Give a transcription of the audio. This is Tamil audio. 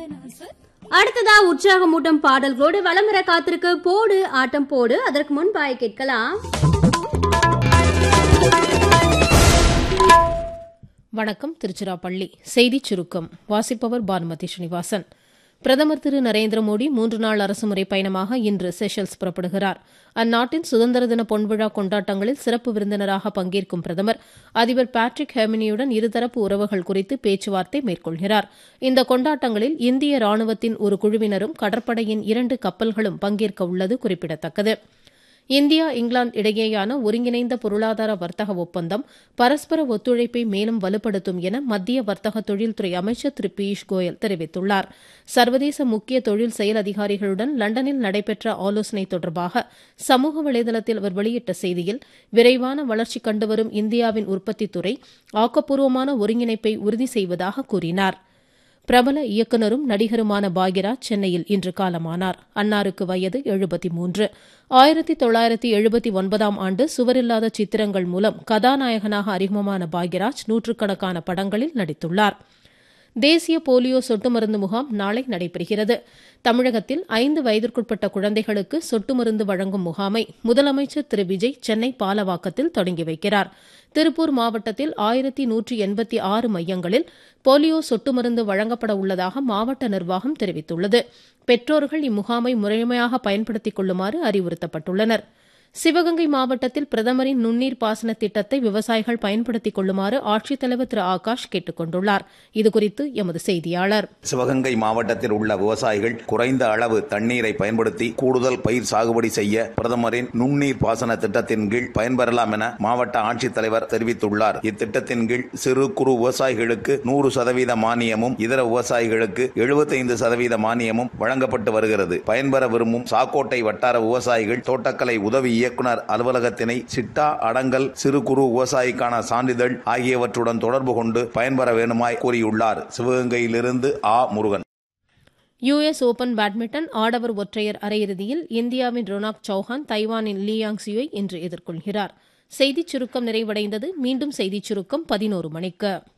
அடுத்ததா உற்சாகமூட்டும் பாடல்களோடு வலம் வர காத்திருக்கு போடு ஆட்டம் போடு அதற்கு முன்பாய் கேட்கலாம் வணக்கம் திருச்சிராப்பள்ளி செய்திச் சுருக்கம் வாசிப்பவர் பானுமதி ஸ்ரீனிவாசன் பிரதமர் திரு நரேந்திர மோடி மூன்று நாள் அரசுமுறை பயணமாக இன்று செஷல்ஸ் புறப்படுகிறார் அந்நாட்டின் சுதந்திர தின பொன்விழா கொண்டாட்டங்களில் சிறப்பு விருந்தினராக பங்கேற்கும் பிரதமர் அதிபர் பேட்ரிக் ஹெமினியுடன் இருதரப்பு உறவுகள் குறித்து பேச்சுவார்த்தை மேற்கொள்கிறார் இந்த கொண்டாட்டங்களில் இந்திய ராணுவத்தின் ஒரு குழுவினரும் கடற்படையின் இரண்டு கப்பல்களும் பங்கேற்க உள்ளது குறிப்பிடத்தக்கது இந்தியா இங்கிலாந்து இடையேயான ஒருங்கிணைந்த பொருளாதார வர்த்தக ஒப்பந்தம் பரஸ்பர ஒத்துழைப்பை மேலும் வலுப்படுத்தும் என மத்திய வர்த்தக தொழில்துறை அமைச்சர் திரு பியூஷ் கோயல் தெரிவித்துள்ளார் சர்வதேச முக்கிய தொழில் செயல் அதிகாரிகளுடன் லண்டனில் நடைபெற்ற ஆலோசனை தொடர்பாக சமூக வலைதளத்தில் அவர் வெளியிட்ட செய்தியில் விரைவான வளர்ச்சி கண்டுவரும் இந்தியாவின் உற்பத்தித் துறை ஆக்கப்பூர்வமான ஒருங்கிணைப்பை உறுதி செய்வதாக கூறினார் பிரபல இயக்குநரும் நடிகருமான பாக்யராஜ் சென்னையில் இன்று காலமானார் அன்னாருக்கு வயது எழுபத்தி மூன்று ஆயிரத்தி தொள்ளாயிரத்தி எழுபத்தி ஒன்பதாம் ஆண்டு சுவரில்லாத சித்திரங்கள் மூலம் கதாநாயகனாக அறிமுகமான பாக்யராஜ் நூற்றுக்கணக்கான படங்களில் நடித்துள்ளார் தேசிய போலியோ சொட்டு மருந்து முகாம் நாளை நடைபெறுகிறது தமிழகத்தில் ஐந்து வயதிற்குட்பட்ட குழந்தைகளுக்கு சொட்டு மருந்து வழங்கும் முகாமை முதலமைச்சர் திரு விஜய் சென்னை பாலவாக்கத்தில் தொடங்கி வைக்கிறார் திருப்பூர் மாவட்டத்தில் ஆயிரத்தி நூற்றி எண்பத்தி ஆறு மையங்களில் போலியோ சொட்டு மருந்து வழங்கப்பட உள்ளதாக மாவட்ட நிர்வாகம் தெரிவித்துள்ளது பெற்றோர்கள் இம்முகாமை முறைமையாக பயன்படுத்திக் கொள்ளுமாறு அறிவுறுத்தப்பட்டுள்ளனா் சிவகங்கை மாவட்டத்தில் பிரதமரின் நுண்ணீர் பாசன திட்டத்தை விவசாயிகள் பயன்படுத்திக் கொள்ளுமாறு ஆட்சித்தலைவர் திரு ஆகாஷ் கேட்டுக் கொண்டுள்ளார் இதுகுறித்து எமது செய்தியாளர் சிவகங்கை மாவட்டத்தில் உள்ள விவசாயிகள் குறைந்த அளவு தண்ணீரை பயன்படுத்தி கூடுதல் பயிர் சாகுபடி செய்ய பிரதமரின் நுண்ணீர் பாசன திட்டத்தின் கீழ் பயன்பெறலாம் என மாவட்ட ஆட்சித்தலைவர் தெரிவித்துள்ளார் இத்திட்டத்தின் கீழ் சிறு குறு விவசாயிகளுக்கு நூறு சதவீத மானியமும் இதர விவசாயிகளுக்கு எழுபத்தைந்து சதவீத மானியமும் வழங்கப்பட்டு வருகிறது பயன்பெற விரும்பும் சாக்கோட்டை வட்டார விவசாயிகள் தோட்டக்கலை உதவி இயக்குநர் அலுவலகத்தினை சிட்டா அடங்கல் சிறு குறு விவசாயிக்கான சான்றிதழ் ஆகியவற்றுடன் தொடர்பு கொண்டு பயன்பெற வேண்டுமாய் கூறியுள்ளார் சிவகங்கையிலிருந்து ஆ முருகன் யுஎஸ் ஓபன் பேட்மிண்டன் ஆடவர் ஒற்றையர் அரையிறுதியில் இந்தியாவின் ரொனாக் சௌஹான் தைவானின் லியாங் சியோய் இன்று எதிர்கொள்கிறார் செய்திச் சுருக்கம் நிறைவடைந்தது மீண்டும் செய்திச் சுருக்கம் பதினோரு மணிக்கு